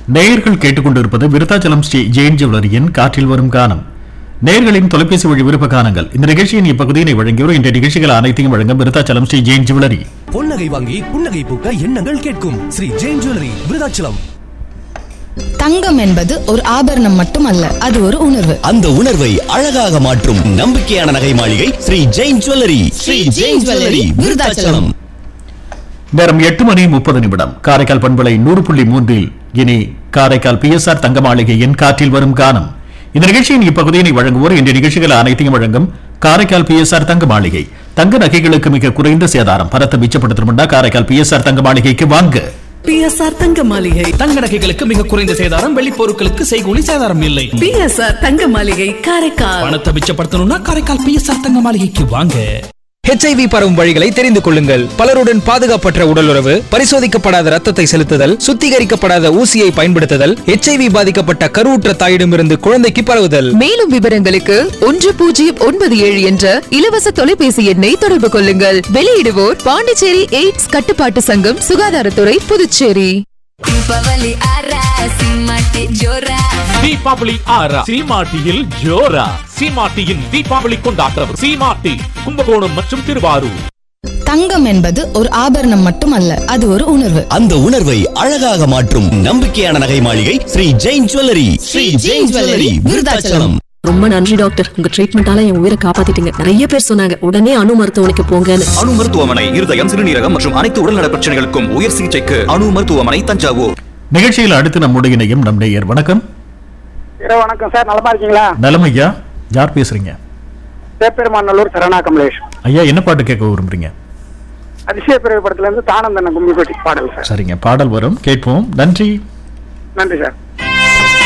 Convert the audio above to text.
நேயர்கள் கேட்டுக்கொண்டிருப்பது விருத்தாச்சலம் ஸ்ரீ ஜெயின் ஜுவல்லரியின் காற்றில் வரும் கானம் நேயர்களின் தொலைபேசி வழி விருப்ப கானங்கள் இந்த நிகழ்ச்சியின் இப்பகுதியினை வழங்கியோர் இந்த நிகழ்ச்சிகள் அனைத்தையும் வழங்கும் விருத்தாச்சலம் ஸ்ரீ ஜெயின் ஜுவல்லரி பொன்னகை வாங்கி புன்னகை பூக்க எண்ணங்கள் கேட்கும் ஸ்ரீ ஜெயின் ஜுவல்லரி விருதாச்சலம் தங்கம் என்பது ஒரு ஆபரணம் மட்டுமல்ல அது ஒரு உணர்வு அந்த உணர்வை அழகாக மாற்றும் நம்பிக்கையான நகை மாளிகை ஸ்ரீ ஜெயின் ஜுவல்லரி ஸ்ரீ ஜெயின் ஜுவல்லரி விருதாச்சலம் நேரம் எட்டு மணி முப்பது நிமிடம் காரைக்கால் பண்பலை நூறு புள்ளி மூன்றில் இனி காரைக்கால் பிஎஸ்ஆர் தங்க மாளிகையின் காற்றில் வரும் கானம் இந்த நிகழ்ச்சியின் இப்பகுதியினை வழங்குவோர் இந்த நிகழ்ச்சிகள் அனைத்தையும் வழங்கும் காரைக்கால் பிஎஸ்ஆர் தங்க மாளிகை தங்க நகைகளுக்கு மிக குறைந்த சேதாரம் பரத்தை மிச்சப்படுத்தணும்னா காரைக்கால் பிஎஸ்ஆர் தங்க மாளிகைக்கு வாங்க பிஎஸ்ஆர் தங்க மாளிகை தங்க நகைகளுக்கு மிக குறைந்த சேதாரம் வெள்ளி பொருட்களுக்கு செய்கூலி சேதாரம் இல்லை பிஎஸ்ஆர் தங்க மாளிகை காரைக்கால் பணத்தை மிச்சப்படுத்தணும்னா காரைக்கால் பிஎஸ்ஆர் தங்க மாளிகைக்கு வாங்க ஹெச்ஐவி பரவும் வழிகளை தெரிந்து கொள்ளுங்கள் பலருடன் பாதுகாப்பற்ற உடலுறவு பரிசோதிக்கப்படாத ரத்தத்தை செலுத்துதல் சுத்திகரிக்கப்படாத ஊசியை பயன்படுத்துதல் ஹெச்ஐவி பாதிக்கப்பட்ட கருவுற்ற தாயிடமிருந்து குழந்தைக்கு பரவுதல் மேலும் விவரங்களுக்கு ஒன்று பூஜ்ஜியம் ஒன்பது ஏழு என்ற இலவச தொலைபேசி எண்ணை தொடர்பு கொள்ளுங்கள் வெளியிடுவோர் பாண்டிச்சேரி எய்ட்ஸ் கட்டுப்பாட்டு சங்கம் சுகாதாரத்துறை புதுச்சேரி தீபாவளி ஆறா சீமாட்டியில் ஜோரா சீமாட்டியின் தீபாவளி கொண்டாட்டம் சீமாட்டி கும்பகோணம் மற்றும் திருவாரூர் தங்கம் என்பது ஒரு ஆபரணம் மட்டுமல்ல அது ஒரு உணர்வு அந்த உணர்வை அழகாக மாற்றும் நம்பிக்கையான நகை மாளிகை ஸ்ரீ ஜெயின் ஜுவல்லரி ஸ்ரீ ஜெயின் ஜுவல்லரி விருதாச்சலம் ரொம்ப நன்றி டாக்டர் உங்க ட்ரீட்மெண்டால என் உயிரை காப்பாத்திட்டீங்க நிறைய பேர் சொன்னாங்க உடனே அணு மருத்துவமனைக்கு போங்கன்னு அணு மருத்துவமனை இருதயம் சிறுநீரகம் மற்றும் அனைத்து உடல்நல பிரச்சனைகளுக்கும் உயர் சிகிச்சைக்கு அணு மருத்துவமனை தஞ்சாவூர் நிகழ்ச்சியில் அடுத்து நம்முடைய இணையம் நம் நேயர் வணக்கம் இரவு வணக்கம் சார் நலமா இருக்கீங்களா நலம் ஐயா யார் பேசுறீங்க சேப்பெருமாநல்லூர் சரணா கமலேஷ் ஐயா என்ன பாட்டு கேட்க விரும்புறீங்க அதிசய பிறகு படத்துல இருந்து தானந்தன கும்மிப்பட்டி பாடல் சார் சரிங்க பாடல் வரும் கேட்போம் நன்றி நன்றி சார்